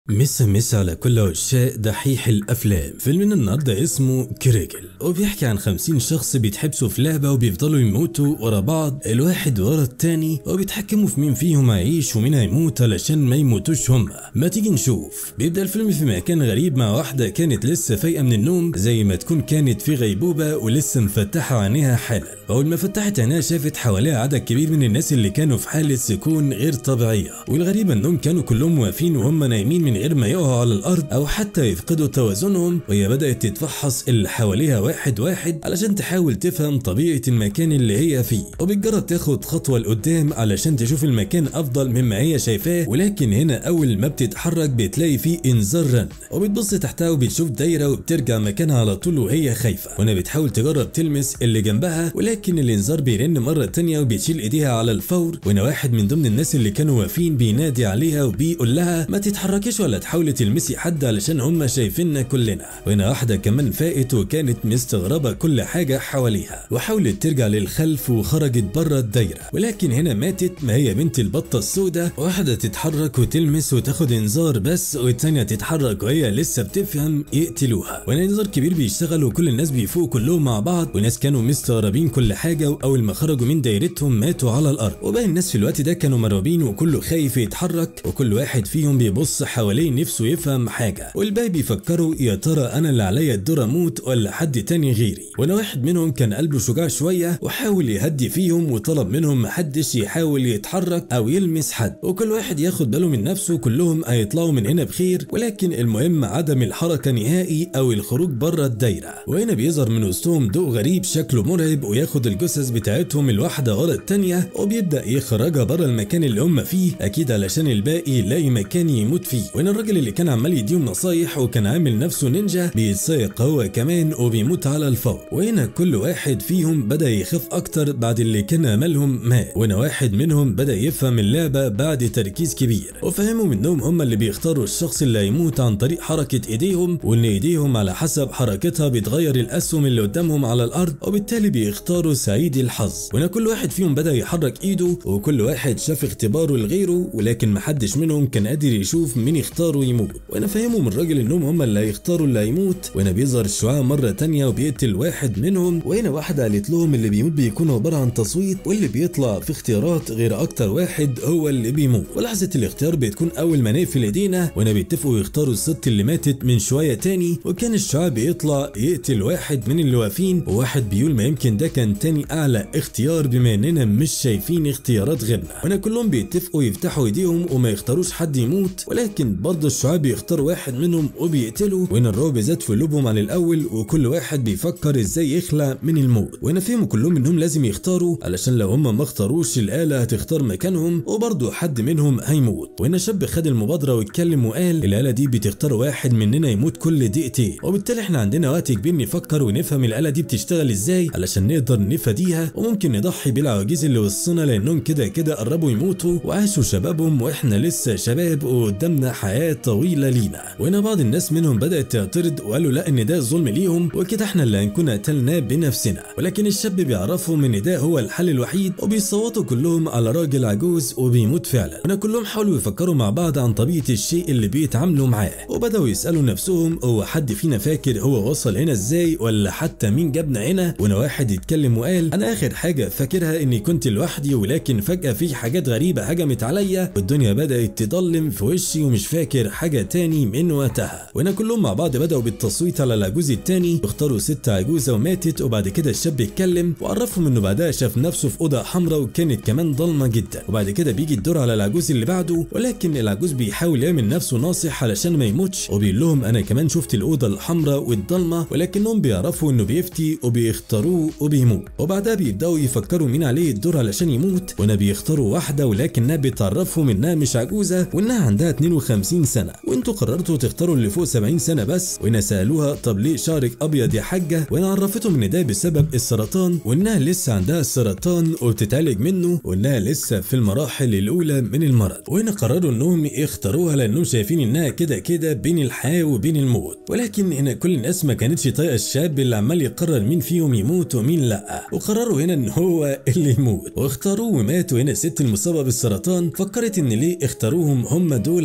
مسا مسا على كل عشاق دحيح الافلام فيلمنا النهارده اسمه كريجل وبيحكي عن خمسين شخص بيتحبسوا في لعبه وبيفضلوا يموتوا ورا بعض الواحد ورا التاني وبيتحكموا في مين فيهم هيعيش ومين هيموت علشان ما يموتوش هما ما تيجي نشوف بيبدا الفيلم في مكان غريب مع واحده كانت لسه فايقه من النوم زي ما تكون كانت في غيبوبه ولسه مفتحه عينيها حالا اول ما فتحت عينيها شافت حواليها عدد كبير من الناس اللي كانوا في حاله سكون غير طبيعيه والغريب انهم كانوا كلهم واقفين وهم نايمين من غير ما يقعوا على الارض او حتى يفقدوا توازنهم وهي بدات تتفحص اللي حواليها واحد واحد علشان تحاول تفهم طبيعه المكان اللي هي فيه وبتجرب تاخد خطوه لقدام علشان تشوف المكان افضل مما هي شايفاه ولكن هنا اول ما بتتحرك بتلاقي فيه انذار رن وبتبص تحتها وبتشوف دايره وبترجع مكانها على طول وهي خايفه وهنا بتحاول تجرب تلمس اللي جنبها ولكن الانذار بيرن مره تانية وبتشيل ايديها على الفور وهنا واحد من ضمن الناس اللي كانوا واقفين بينادي عليها وبيقول لها ما تتحركيش ولا تحاولي تلمسي حد علشان هم شايفيننا كلنا وهنا واحده كمان فاقت وكانت مستغربه كل حاجه حواليها وحاولت ترجع للخلف وخرجت بره الدايره ولكن هنا ماتت ما هي بنت البطه السوداء واحده تتحرك وتلمس وتاخد انذار بس والتانيه تتحرك وهي لسه بتفهم يقتلوها وهنا انذار كبير بيشتغل وكل الناس بيفوقوا كلهم مع بعض وناس كانوا مستغربين كل حاجه واول ما خرجوا من دايرتهم ماتوا على الارض وباقي الناس في الوقت ده كانوا مرعوبين وكله خايف يتحرك وكل واحد فيهم بيبص حواليه نفسه يفهم حاجه والباقي بيفكروا يا ترى انا اللي عليا الدور اموت ولا حد تاني غيري وانا واحد منهم كان قلبه شجاع شويه وحاول يهدي فيهم وطلب منهم محدش يحاول يتحرك او يلمس حد وكل واحد ياخد باله من نفسه كلهم هيطلعوا من هنا بخير ولكن المهم عدم الحركه نهائي او الخروج بره الدايره وهنا بيظهر من وسطهم ضوء غريب شكله مرعب وياخد الجثث بتاعتهم الواحده ورا التانيه وبيبدا يخرجها بره المكان اللي هم فيه اكيد علشان الباقي يلاقي مكان يموت فيه وهنا الراجل اللي كان عمال يديهم نصايح وكان عامل نفسه نينجا بيتسيق هو كمان وبيموت على الفور وهنا كل واحد فيهم بدا يخاف اكتر بعد اللي كان املهم مات وهنا واحد منهم بدا يفهم اللعبه بعد تركيز كبير وفهموا منهم هم اللي بيختاروا الشخص اللي هيموت عن طريق حركه ايديهم وان ايديهم على حسب حركتها بتغير الاسهم اللي قدامهم على الارض وبالتالي بيختاروا سعيد الحظ وهنا كل واحد فيهم بدا يحرك ايده وكل واحد شاف اختباره لغيره ولكن محدش منهم كان قادر يشوف مين يختاره يموت وانا فاهمه من الراجل انهم هم اللي هيختاروا اللي هيموت وهنا بيظهر الشعاع مره تانية وبيقتل واحد منهم وهنا واحده قالت لهم اللي بيموت بيكون عباره عن تصويت واللي بيطلع في اختيارات غير اكتر واحد هو اللي بيموت ولحظه الاختيار بتكون اول ما نقفل ايدينا وهنا بيتفقوا يختاروا الست اللي ماتت من شويه تاني وكان الشعاع بيطلع يقتل واحد من اللي واقفين وواحد بيقول ما يمكن ده كان تاني اعلى اختيار بما اننا مش شايفين اختيارات غيرنا وهنا كلهم بيتفقوا يفتحوا ايديهم وما يختاروش حد يموت ولكن برضه الشعاع بيختار واحد منهم وبيقتله وهنا الرعب زاد في قلوبهم عن الاول وكل واحد بيفكر ازاي يخلع من الموت وهنا فهموا كلهم انهم لازم يختاروا علشان لو هم ما اختاروش الاله هتختار مكانهم وبرضه حد منهم هيموت وهنا شاب خد المبادره واتكلم وقال الاله دي بتختار واحد مننا يموت كل دقيقتين وبالتالي احنا عندنا وقت كبير نفكر ونفهم الاله دي بتشتغل ازاي علشان نقدر نفاديها وممكن نضحي بالعواجيز اللي وسطنا لانهم كده كده قربوا يموتوا وعاشوا شبابهم واحنا لسه شباب وقدامنا حياه طويله لينا وهنا بعض الناس منهم بدات تعترض وقالوا لا ان ده ظلم ليهم وكده احنا اللي هنكون قتلناه بنفسنا ولكن الشاب بيعرفهم ان ده هو الحل الوحيد وبيصوتوا كلهم على راجل عجوز وبيموت فعلا هنا كلهم حاولوا يفكروا مع بعض عن طبيعه الشيء اللي بيتعاملوا معاه وبداوا يسالوا نفسهم هو حد فينا فاكر هو وصل هنا ازاي ولا حتى مين جابنا هنا وهنا واحد يتكلم وقال انا اخر حاجه فاكرها اني كنت لوحدي ولكن فجاه في حاجات غريبه هجمت عليا والدنيا بدات تضلم في وشي ومش فاكر حاجه تاني من وقتها وهنا كلهم مع بعض بداوا بالتصويت على العجوز التاني اختاروا ست عجوزه وماتت وبعد كده الشاب اتكلم وعرفهم انه بعدها شاف نفسه في اوضه حمراء وكانت كمان ضلمه جدا وبعد كده بيجي الدور على العجوز اللي بعده ولكن العجوز بيحاول يعمل نفسه ناصح علشان ما يموتش وبيقول لهم انا كمان شفت الاوضه الحمراء والضلمه ولكنهم بيعرفوا انه بيفتي وبيختاروه وبيموت وبعدها بيبداوا يفكروا مين عليه الدور علشان يموت وهنا بيختاروا واحده ولكنها بتعرفهم انها مش عجوزه وانها عندها 52 سنه وانتوا قررتوا تختاروا اللي فوق 70 سنه بس وهنا سالوها طب ليه شعرك ابيض يا حاجه وهنا عرفتهم ان ده بسبب السرطان وانها لسه عندها السرطان وبتتعالج منه وانها لسه في المراحل الاولى من المرض وهنا قرروا انهم يختاروها لانهم شايفين انها كده كده بين الحياه وبين الموت ولكن هنا كل الناس ما كانتش طايقه الشاب اللي عمال يقرر مين فيهم يموت ومين لا وقرروا هنا ان هو اللي يموت واختاروه ومات وهنا الست المصابه بالسرطان فكرت ان ليه اختاروهم هم دول علشان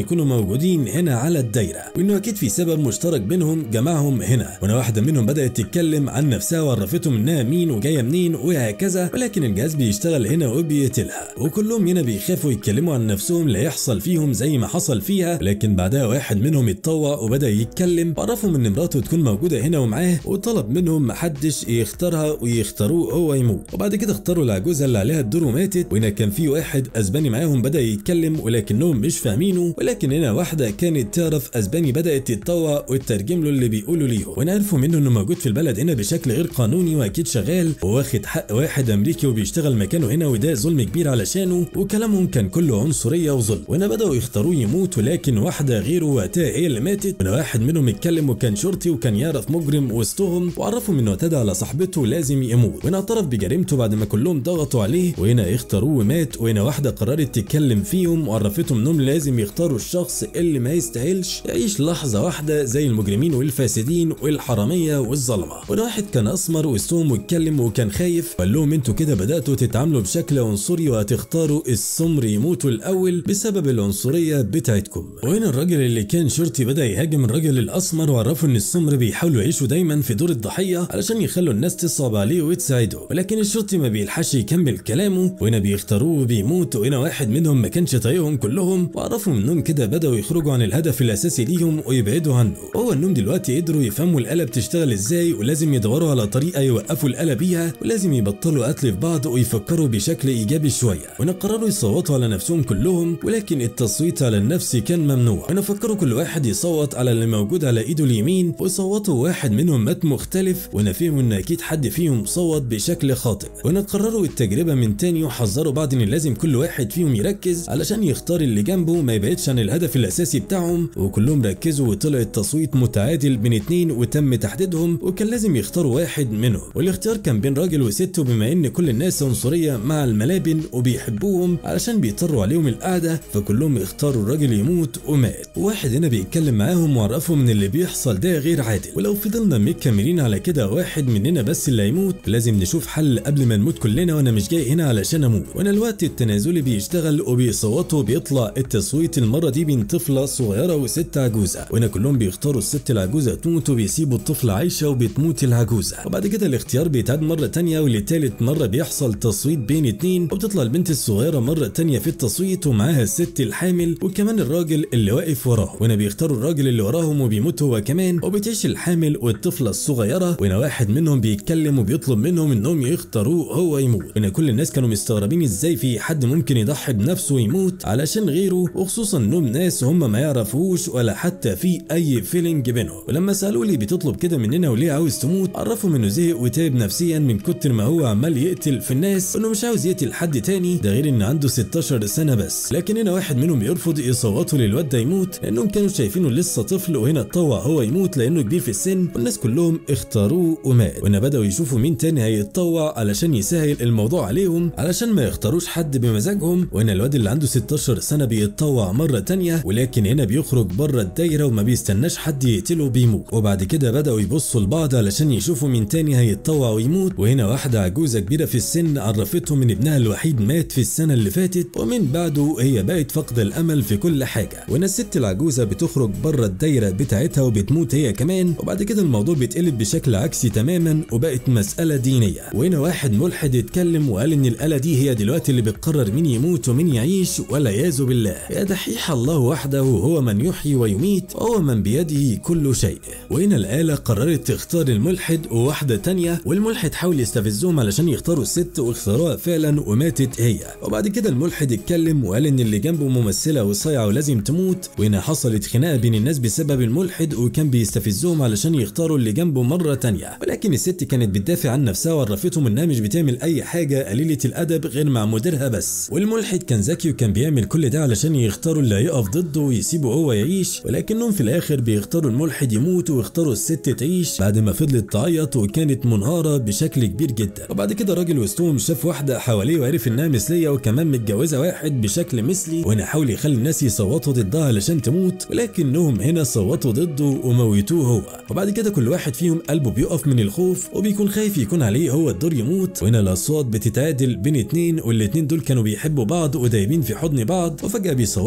يكونوا موجودين هنا على الدايره وانه اكيد في سبب مشترك بينهم جمعهم هنا وهنا واحده منهم بدات تتكلم عن نفسها وعرفتهم انها مين وجايه منين وهكذا ولكن الجهاز بيشتغل هنا وبيقتلها وكلهم هنا بيخافوا يتكلموا عن نفسهم لا يحصل فيهم زي ما حصل فيها لكن بعدها واحد منهم اتطوع وبدا يتكلم وعرفهم ان مراته تكون موجوده هنا ومعاه وطلب منهم محدش يختارها ويختاروه هو يموت وبعد كده اختاروا العجوزه اللي عليها الدور وماتت وهنا كان في واحد اسباني معاهم بدا يتكلم ولكنهم مش فاهمينه ولكن هنا واحده كانت تعرف اسباني بدات تتطوع وتترجم له اللي بيقولوا ليهم وهنا عرفوا منه انه موجود في البلد هنا بشكل غير قانوني واكيد شغال وواخد حق واحد امريكي وبيشتغل مكانه هنا وده ظلم كبير علشانه وكلامهم كان كله عنصريه وظلم وهنا بداوا يختاروه يموت ولكن واحده غيره وقتها هي اللي ماتت وهنا واحد منهم اتكلم وكان شرطي وكان يعرف مجرم وسطهم وعرفهم انه اعتدى على صاحبته لازم يموت وهنا اعترف بجريمته بعد ما كلهم ضغطوا عليه وهنا اختاروه ومات وهنا واحده قررت تتكلم فيهم وعرفتهم انهم لازم يختاروا الشخص اللي ما يستاهلش يعيش لحظه واحده زي المجرمين والفاسدين والحراميه والظلمه وهنا واحد كان اسمر وسطهم واتكلم وكان خايف وقال لهم انتوا كده بداتوا تتعاملوا بشكل عنصري وهتختاروا السمر يموتوا الاول بسبب العنصريه بتاعتكم وهنا الراجل اللي كان شرطي بدا يهاجم الراجل الاسمر وعرفه ان السمر بيحاولوا يعيشوا دايما في دور الضحيه علشان يخلوا الناس تصعب عليه وتساعده ولكن الشرطي ما بيلحقش يكمل كلامه وهنا بيختاروه وبيموت وهنا واحد منهم ما كانش طايقهم كلهم وعرفوا انهم كده بداوا يخرجوا عن الهدف الاساسي ليهم ويبعدوا عنه هو انهم دلوقتي قدروا يفهموا الاله بتشتغل ازاي ولازم يدوروا على طريقه يوقفوا الاله بيها ولازم يبطلوا قتل في بعض ويفكروا بشكل ايجابي شويه وهنا قرروا يصوتوا على نفسهم كلهم ولكن التصويت على النفس كان ممنوع هنا فكروا كل واحد يصوت على اللي موجود على ايده اليمين وصوتوا واحد منهم مات مختلف وهنا فهموا ان اكيد حد فيهم صوت بشكل خاطئ وهنا قرروا التجربه من تاني وحذروا بعض ان لازم كل واحد فيهم يركز علشان يختار اللي جنبه ما يبعدش عن الهدف الاساسي بتاعهم وكلهم ركزوا وطلع التصويت متعادل بين اتنين وتم تحديدهم وكان لازم يختاروا واحد منهم والاختيار كان بين راجل وست وبما ان كل الناس عنصريه مع الملابن وبيحبوهم علشان بيضطروا عليهم القعده فكلهم اختاروا الراجل يموت ومات وواحد هنا بيتكلم معاهم وعرفهم ان اللي بيحصل ده غير عادل ولو فضلنا مكملين على كده واحد مننا بس اللي هيموت لازم نشوف حل قبل ما نموت كلنا وانا مش جاي هنا علشان اموت وانا الوقت التنازلي بيشتغل وبيصوتوا بيطلع التصويت المره دي بين طفله صغيره وست عجوزه وهنا كلهم بيختاروا الست العجوزه تموت وبيسيبوا الطفله عايشه وبتموت العجوزه وبعد كده الاختيار بيتعاد مره تانية ولتالت مره بيحصل تصويت بين اتنين وبتطلع البنت الصغيره مره تانية في التصويت ومعاها الست الحامل وكمان الراجل اللي واقف وراه وهنا بيختاروا الراجل اللي وراهم وبيموت هو كمان وبتعيش الحامل والطفله الصغيره وهنا واحد منهم بيتكلم وبيطلب منهم انهم يختاروه هو يموت وهنا كل الناس كانوا مستغربين ازاي في حد ممكن يضحي بنفسه ويموت علشان غيره وخصوصا انهم ناس هم ما يعرفوش ولا حتى في اي فيلينج بينهم ولما سالوا لي بتطلب كده مننا وليه عاوز تموت عرفهم انه زهق وتعب نفسيا من كتر ما هو عمال يقتل في الناس وانه مش عاوز يقتل حد تاني ده غير ان عنده 16 سنه بس لكن هنا واحد منهم يرفض يصوتوا للواد ده يموت لانهم كانوا شايفينه لسه طفل وهنا اتطوع هو يموت لانه كبير في السن والناس كلهم اختاروه ومات وهنا بداوا يشوفوا مين تاني هيتطوع علشان يسهل الموضوع عليهم علشان ما يختاروش حد بمزاجهم وهنا الواد اللي عنده 16 سنه بيتطوع مره تانية ولكن هنا بيخرج بره الدايره وما بيستناش حد يقتله بيموت وبعد كده بداوا يبصوا لبعض علشان يشوفوا مين تاني هيتطوع ويموت وهنا واحده عجوزه كبيره في السن عرفتهم ان ابنها الوحيد مات في السنه اللي فاتت ومن بعده هي بقت فاقده الامل في كل حاجه وهنا الست العجوزه بتخرج بره الدايره بتاعتها وبتموت هي كمان وبعد كده الموضوع بيتقلب بشكل عكسي تماما وبقت مساله دينيه وهنا واحد ملحد اتكلم وقال ان الاله دي هي دلوقتي اللي بتقرر مين يموت ومين يعيش والعياذ بالله يا دحيح الله وحده هو من يحيي ويميت وهو من بيده كل شيء وهنا الاله قررت تختار الملحد وواحده تانية والملحد حاول يستفزهم علشان يختاروا الست واختاروها فعلا وماتت هي وبعد كده الملحد اتكلم وقال ان اللي جنبه ممثله وصايعه ولازم تموت وهنا حصلت خناقه بين الناس بسبب الملحد وكان بيستفزهم علشان يختاروا اللي جنبه مره تانية ولكن الست كانت بتدافع عن نفسها وعرفتهم انها مش بتعمل اي حاجه قليله الادب غير مع مديرها بس والملحد كان ذكي وكان بيعمل كل ده علشان يختاروا اللي هيقف ضده ويسيبه هو يعيش ولكنهم في الاخر بيختاروا الملحد يموت ويختاروا الست تعيش بعد ما فضلت تعيط وكانت منهاره بشكل كبير جدا وبعد كده راجل وسطهم شاف واحده حواليه وعرف انها مثليه وكمان متجوزه واحد بشكل مثلي وهنا حاول يخلي الناس يصوتوا ضدها علشان تموت ولكنهم هنا صوتوا ضده وموتوه هو وبعد كده كل واحد فيهم قلبه بيقف من الخوف وبيكون خايف يكون عليه هو الدور يموت وهنا الاصوات بتتعادل بين اتنين والاتنين دول كانوا بيحبوا بعض ودايبين في حضن بعض وفجاه بيصوتوا علشان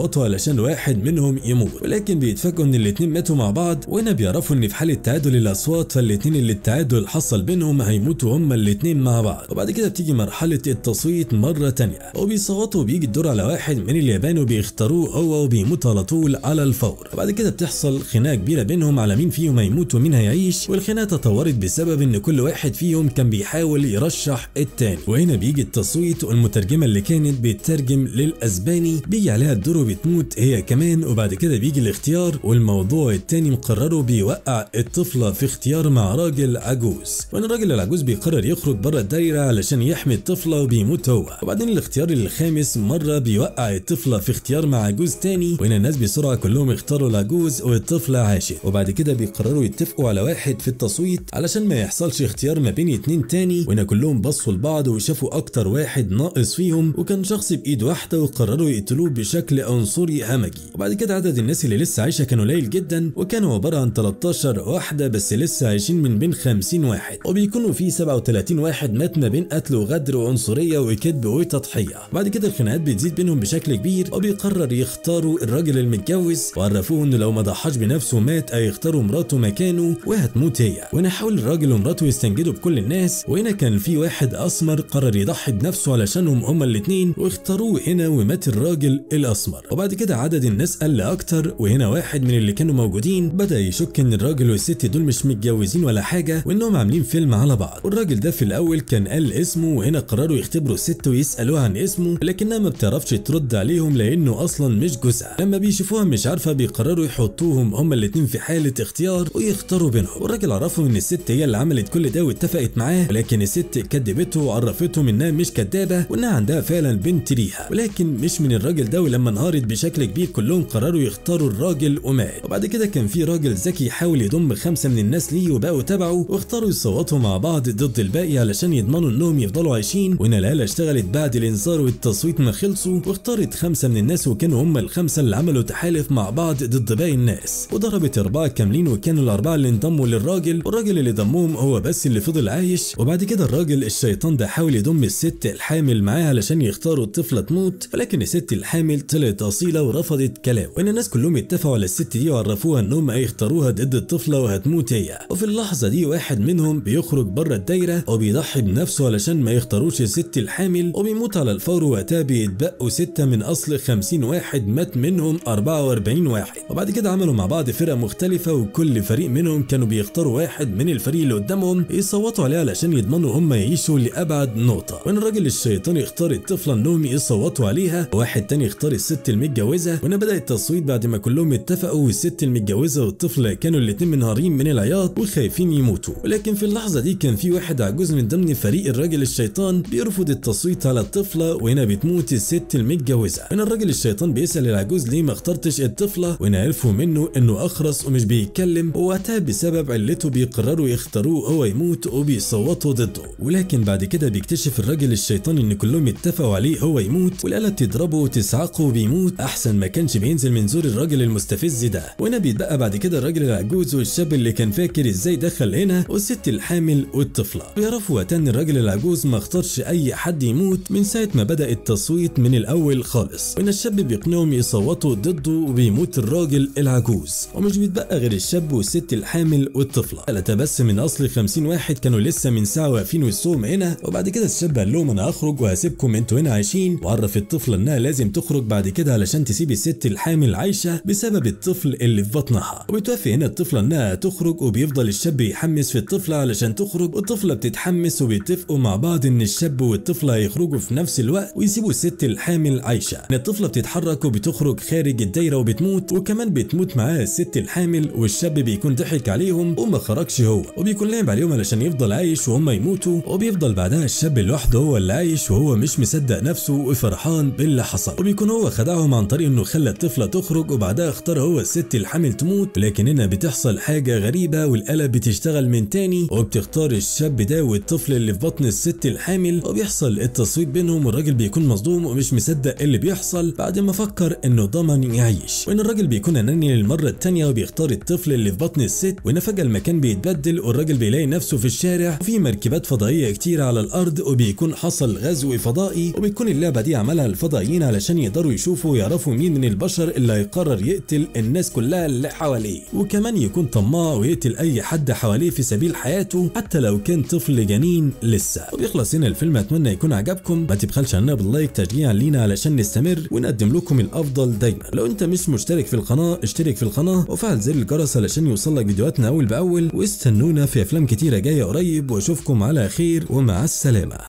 علشان واحد منهم يموت ولكن بيتفاجئوا ان الاتنين ماتوا مع بعض وهنا بيعرفوا ان في حاله تعادل الاصوات فالاتنين اللي التعادل حصل بينهم هيموتوا هما الاتنين مع بعض وبعد كده بتيجي مرحله التصويت مره تانية وبيصوتوا وبيجي الدور على واحد من اليابان وبيختاروه هو وبيموت على طول على الفور وبعد كده بتحصل خناقه كبيره بينهم على مين فيهم هيموت ومين هيعيش والخناقه تطورت بسبب ان كل واحد فيهم كان بيحاول يرشح التاني وهنا بيجي التصويت والمترجمه اللي كانت بتترجم للاسباني بيجي عليها الدور وبتموت هي كمان وبعد كده بيجي الاختيار والموضوع التاني مقرره بيوقع الطفله في اختيار مع راجل عجوز وان الراجل العجوز بيقرر يخرج بره الدايره علشان يحمي الطفله وبيموت هو وبعدين الاختيار الخامس مره بيوقع الطفله في اختيار مع عجوز تاني وهنا الناس بسرعه كلهم اختاروا العجوز والطفله عاشت وبعد كده بيقرروا يتفقوا على واحد في التصويت علشان ما يحصلش اختيار ما بين اتنين تاني وهنا كلهم بصوا لبعض وشافوا اكتر واحد ناقص فيهم وكان شخص بايد واحده وقرروا يقتلوه بشكل عنصري همجي وبعد كده عدد الناس اللي لسه عايشه كان قليل جدا وكانوا عباره عن 13 واحده بس لسه عايشين من بين 50 واحد وبيكونوا في 37 واحد مات ما بين قتل وغدر وعنصريه وكذب وتضحيه بعد كده الخناقات بتزيد بينهم بشكل كبير وبيقرر يختاروا الراجل المتجوز وعرفوه انه لو ما ضحاش بنفسه مات هيختاروا مراته مكانه وهتموت هي وهنا حاول الراجل ومراته يستنجدوا بكل الناس وهنا كان في واحد اسمر قرر يضحي بنفسه علشانهم هما الاثنين واختاروه هنا ومات الراجل الاسمر وبعد كده عدد الناس قل اكتر وهنا واحد من اللي كانوا موجودين بدا يشك ان الراجل والست دول مش متجوزين ولا حاجه وانهم عاملين فيلم على بعض والراجل ده في الاول كان قال اسمه وهنا قرروا يختبروا الست ويسالوها عن اسمه لكنها ما بتعرفش ترد عليهم لانه اصلا مش جوزها لما بيشوفوها مش عارفه بيقرروا يحطوهم هما الاتنين في حاله اختيار ويختاروا بينهم والراجل عرفهم ان الست هي اللي عملت كل ده واتفقت معاه ولكن الست كدبته وعرفتهم انها مش كدابه وانها عندها فعلا بنت ليها ولكن مش من الراجل ده ولما انهارت بشكل كبير كلهم قرروا يختاروا الراجل ومات وبعد كده كان في راجل ذكي حاول يضم خمسه من الناس ليه وبقوا تبعه واختاروا يصوتوا مع بعض ضد الباقي علشان يضمنوا انهم يفضلوا عايشين وهنا الآلة اشتغلت بعد الانذار والتصويت ما خلصوا واختارت خمسه من الناس وكانوا هم الخمسه اللي عملوا تحالف مع بعض ضد باقي الناس وضربت اربعه كاملين وكانوا الاربعه اللي انضموا للراجل والراجل اللي ضمهم هو بس اللي فضل عايش وبعد كده الراجل الشيطان ده حاول يضم الست الحامل معاه علشان يختاروا الطفله تموت ولكن الست الحامل طلعت اصيله ورفضت كلامه وان الناس كلهم اتفقوا على الست دي وعرفوها انهم هيختاروها ضد الطفله وهتموت هي وفي اللحظه دي واحد منهم بيخرج بره الدايره وبيضحي بنفسه علشان ما يختاروش الست الحامل وبيموت على الفور وقتها بيتبقوا سته من اصل 50 واحد مات منهم 44 واحد وبعد كده عملوا مع بعض فرق مختلفه وكل فريق منهم كانوا بيختاروا واحد من الفريق اللي قدامهم يصوتوا عليه علشان يضمنوا هم يعيشوا لابعد نقطه وان الراجل الشيطاني اختار الطفله انهم يصوتوا عليها وواحد تاني اختار الست المتجوزه وهنا بدا التصويت بعد ما كلهم اتفقوا والست المتجوزه والطفله كانوا الاتنين منهارين من العياط وخايفين يموتوا ولكن في اللحظه دي كان في واحد عجوز من ضمن فريق الراجل الشيطان بيرفض التصويت على الطفله وهنا بتموت الست المتجوزه هنا الراجل الشيطان بيسال العجوز ليه ما اخترتش الطفله وهنا عرفوا منه انه اخرس ومش بيتكلم ووقتها بسبب علته بيقرروا يختاروه هو يموت وبيصوتوا ضده ولكن بعد كده بيكتشف الراجل الشيطان ان كلهم اتفقوا عليه هو يموت والآلة بتضربه وتسعقه وبيموت احسن ما كانش بينزل من زور الراجل المستفز ده وهنا بيتبقى بعد كده الراجل العجوز والشاب اللي كان فاكر ازاي دخل هنا والست الحامل والطفله بيعرفوا وقتها ان الراجل العجوز ما اختارش اي حد يموت من ساعه ما بدا التصويت من الاول خالص وان الشاب بيقنعهم يصوتوا ضده وبيموت الراجل العجوز ومش بيتبقى غير الشاب والست الحامل والطفله ثلاثه بس من اصل 50 واحد كانوا لسه من ساعه واقفين وسطهم هنا وبعد كده الشاب قال لهم انا هخرج وهسيبكم انتوا هنا عايشين وعرف الطفله انها لازم تخرج بعد كده علشان تسيب الست الحامل عايشه بسبب الطفل اللي في بطنها وبتوافق هنا الطفله انها تخرج وبيفضل الشاب يحمس في الطفله علشان تخرج والطفله بتتحمس وبيتفقوا مع بعض ان الشاب والطفله هيخرجوا في نفس الوقت ويسيبوا الست الحامل عايشه ان الطفله بتتحرك وبتخرج خارج الدايره وبتموت وكمان بتموت معاها الست الحامل والشاب بيكون ضحك عليهم وما خرجش هو وبيكون لعب عليهم علشان يفضل عايش وهم يموتوا وبيفضل بعدها الشاب لوحده هو اللي عايش وهو مش مصدق نفسه وفرحان باللي حصل وبيكون هو خدعهم عن طريق انه خلى الطفله تخرج وبعدها اختار هو الست الحامل تموت لكن هنا بتحصل حاجه غريبه والاله بتشتغل من تاني وبتختار الشاب ده والطفل اللي في بطن الست الحامل وبيحصل التصويت بينهم والراجل بيكون مصدوم ومش مصدق اللي بيحصل بعد ما فكر انه ضمن يعيش وان الراجل بيكون اناني للمره التانيه وبيختار الطفل اللي في بطن الست وان فجاه المكان بيتبدل والراجل بيلاقي نفسه في الشارع وفي مركبات فضائيه كتير على الارض وبيكون حصل غزو فضائي وبيكون اللعبه دي عملها الفضائيين علشان يقدروا يشوفوا ويعرفوا مين من البشر اللي هيقرر يقتل الناس كلها اللي حواليه وكمان يكون طماع ويقتل اي حد حواليه في سبيل حياته حتى لو كان طفل جنين لسه وبيخلص هنا الفيلم اتمنى يكون عجبكم ما تبخلش عنا باللايك تشجيعا لينا علشان نستمر ونقدم لكم الافضل دايما لو انت مش مشترك في القناه اشترك في القناه وفعل زر الجرس علشان يوصلك فيديوهاتنا اول باول واستنونا في افلام كتيره جايه قريب واشوفكم على خير ومع السلامه